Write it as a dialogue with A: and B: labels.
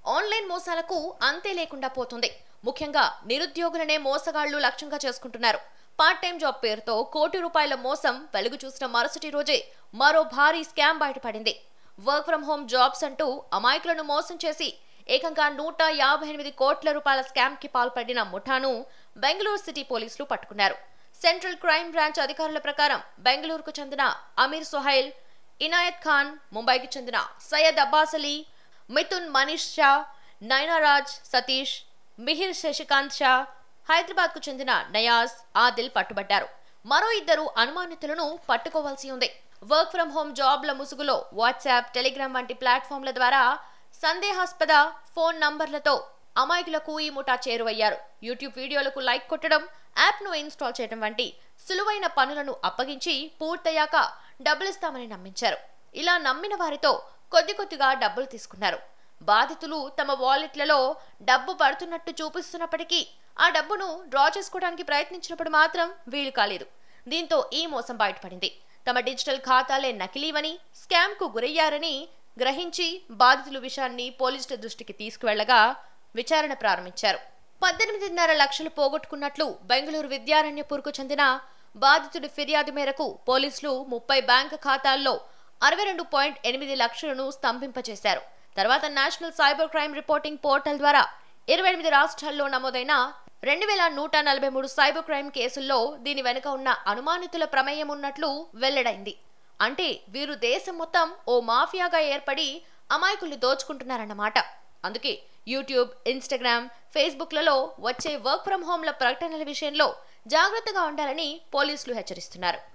A: online మోసాలకు అంతే లేకుండా పోతుంది ముఖ్యంగా నిరుద్యోగులనే మోసగాళ్లు లక్ష్యంగా చేసుకుంటున్నారు పార్ట్ టైం జాబ్ పేరుతో కోటి రూపాయల మోసం వెలుగు చూసిన మరుసటి రోజే మరో భారీ స్కామ్ బయటపడింది వర్క్ ఫ్రం హోమ్ జాబ్స్ అంటూ అమాయకులను మోసం చేసి ఏకంగా నూట యాభై ఎనిమిది కోట్ల రూపాయల స్కామ్ కి పాల్పడిన ముఠాను బెంగళూరు సిటీ పోలీసులు పట్టుకున్నారు సెంట్రల్ క్రైమ్ బ్రాంచ్ అధికారుల ప్రకారం బెంగళూరుకు చెందిన అమీర్ సుహైల్ ఇనాయత్ ఖాన్ ముంబైకి చెందిన సయ్యద్ అబ్బాస్ అలీ మిథున్ మనీష్ షా నైనారాజ్ సతీష్ మిహిర్ శశికాంత్ షా హైదరాబాద్ కు చెందిన నయాజ్ ఆదిల్ పట్టుబడ్డారు మరో ఇద్దరు అనుమానితులను పట్టుకోవాల్సి ఉంది వర్క్ ఫ్రం హోమ్ జాబ్ల ముసుగులో వాట్సాప్ టెలిగ్రామ్ వంటి ప్లాట్ఫామ్ల ద్వారా సందేహాస్పద ఫోన్ నంబర్లతో అమాయకులకు ఈ ముఠా చేరువయ్యారు యూట్యూబ్ వీడియోలకు లైక్ కొట్టడం యాప్ను ఇన్స్టాల్ చేయడం వంటి సులువైన పనులను అప్పగించి పూర్తయ్యాక డబ్బులిస్తామని నమ్మించారు ఇలా నమ్మిన వారితో కొద్ది కొద్దిగా డబ్బులు తీసుకున్నారు బాధితులు తమ వాలెట్లలో డబ్బు పడుతున్నట్టు చూపిస్తున్నప్పటికీ ఆ డబ్బును డ్రా చేసుకోవడానికి ప్రయత్నించినప్పుడు మాత్రం వీలు కాలేదు దీంతో ఈ మోసం బయటపడింది తమ డిజిటల్ ఖాతాలే నకిలీవని స్కామ్ కు గురయ్యారని గ్రహించి బాధితులు విషయాన్ని పోలీసుల దృష్టికి తీసుకువెళ్లగా విచారణ ప్రారంభించారు పద్దెనిమిదిన్నర లక్షలు పోగొట్టుకున్నట్లు బెంగళూరు విద్యారణ్యపూర్కు చెందిన బాధితుడి ఫిర్యాదు మేరకు పోలీసులు ముప్పై బ్యాంకు ఖాతాల్లో అరవై రెండు పాయింట్ ఎనిమిది లక్షలను స్తంభింపచేశారు తర్వాత national cyber crime reporting portal ద్వారా ఇరవై ఎనిమిది రాష్ట్రాల్లో నమోదైన రెండు వేల నూట నలభై మూడు సైబర్ క్రైమ్ కేసుల్లో దీని వెనుక ఉన్న అనుమానితుల ప్రమేయం ఉన్నట్లు వెల్లడైంది అంటే వీరు దేశం మొత్తం ఓ మాఫియాగా ఏర్పడి అమాయకుల్ని దోచుకుంటున్నారన్నమాట అందుకే యూట్యూబ్ ఇన్స్టాగ్రామ్ ఫేస్బుక్లలో వచ్చే వర్క్ ఫ్రం హోమ్ల ప్రకటనల విషయంలో జాగ్రత్తగా ఉండాలని పోలీసులు హెచ్చరిస్తున్నారు